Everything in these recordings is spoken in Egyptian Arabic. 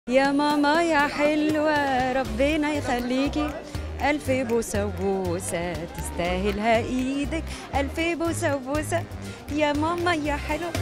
يا ماما يا حلوة ربنا يخليكي ألف بوسة وبوسة تستاهلها إيدك ألف بوسة وبوسة يا ماما يا حلوة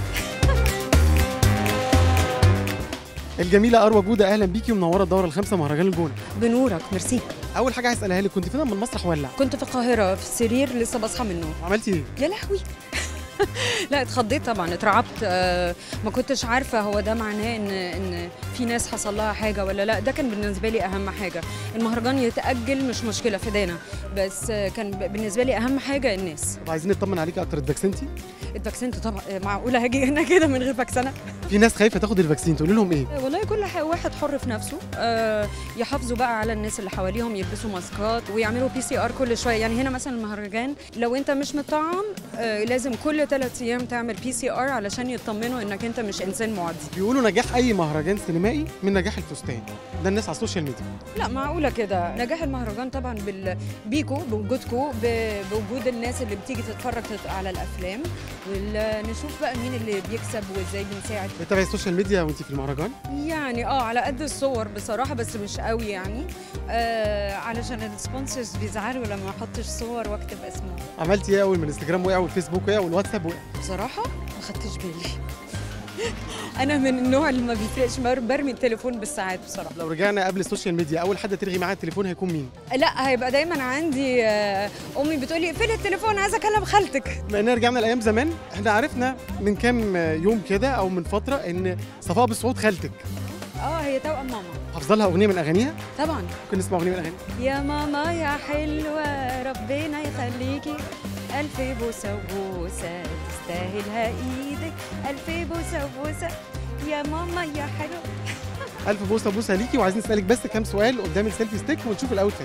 الجميله اروى جوده اهلا بيكي ومنوره الدوره الخامسه مهرجان الجونه بنورك ميرسي اول حاجه عايز اسالها لك كنت فين من المسرح ولا كنت في القاهرة في السرير لسه بصحى من النوم عملتي ايه يا لهوي لا اتخضيت طبعا اترعبت آه، ما كنتش عارفه هو ده معناه ان ان في ناس حصل لها حاجه ولا لا ده كان بالنسبه لي اهم حاجه المهرجان يتاجل مش مشكله فدانا بس آه، كان ب- بالنسبه لي اهم حاجه الناس طب عايزين نطمن عليكي اكتر اتفاكسنتي الفاكسنت طبعا آه، معقوله هاجي هنا كده من غير فاكسنه في ناس خايفه تاخد الفاكسين تقول لهم ايه آه، والله كل ح- واحد حر في نفسه آه، يحافظوا بقى على الناس اللي حواليهم يلبسوا ماسكات ويعملوا بي سي ار كل شويه يعني هنا مثلا المهرجان لو انت مش مطعم آه، لازم كل ثلاث ايام تعمل بي سي ار علشان يطمنوا انك انت مش انسان معدي بيقولوا نجاح اي مهرجان سينمائي من نجاح الفستان ده الناس على السوشيال ميديا لا معقولة كده نجاح المهرجان طبعا بال... بيكو بوجودكو ب... بوجود الناس اللي بتيجي تتفرج تت- على الأفلام ونشوف بقى مين اللي بيكسب وازاي بنساعد بتتابعي السوشيال ميديا وانت في المهرجان يعني اه على قد الصور بصراحة بس مش قوي يعني آه علشان السبونسرز بيزعلوا لما ما احطش صور واكتب اسمه عملتي ايه اول ما الانستجرام وقع والفيسبوك وقع والواتساب وقع بصراحة ما خدتش بالي أنا من النوع اللي ما بيفرقش بر- برمي التليفون بالساعات بصراحة لو رجعنا قبل السوشيال ميديا اول حد تلغي معاه التليفون هيكون مين لا هيبقى دايما عندي آه، امي بتقولي اقفلي التليفون عايزه اكلم خالتك بما اننا رجعنا لايام زمان احنا عرفنا من كام يوم كده او من فتره ان صفاء بالصعود خالتك اه هي توأم ماما حافظه لها اغنيه من اغانيها طبعا ممكن نسمع اغنيه من اغانيها يا ماما يا حلوة ربنا يخليكي ألف بوسة وبوسة تستاهلها إيدك ألف بوسة وبوسة يا ماما يا حلوة الف بوسه بوسه ليكي وعايزين نسالك بس كام سؤال قدام السيلفي ستيك ونشوف الاوتفيت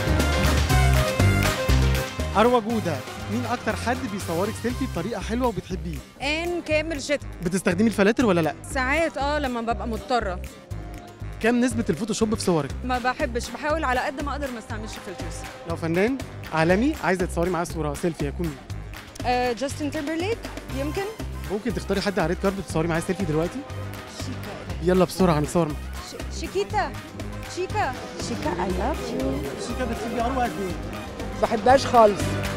اروى جوده مين اكتر حد بيصورك سيلفي بطريقه حلوه وبتحبيه ان كامل شتا بتستخدمي الفلاتر ولا لا ساعات اه لما ببقى مضطرة كام نسبه الفوتوشوب في صورك ما بحبش بحاول على قد ما اقدر ما استعملش فلترز لو فنان عالمي عايزه تصوري معاه صوره سيلفي هيكون مين آه جاستن تيمبرليك يمكن ممكن تختاري حد على ريد كاربت تصوري معاه سيلفي دلوقتي شيكا يلا بسرعه هنتصور معاه. ش- شيكيتا شيكا شيكا I love you شيكا بتحبي اروى قد ايه بحبهاش خالص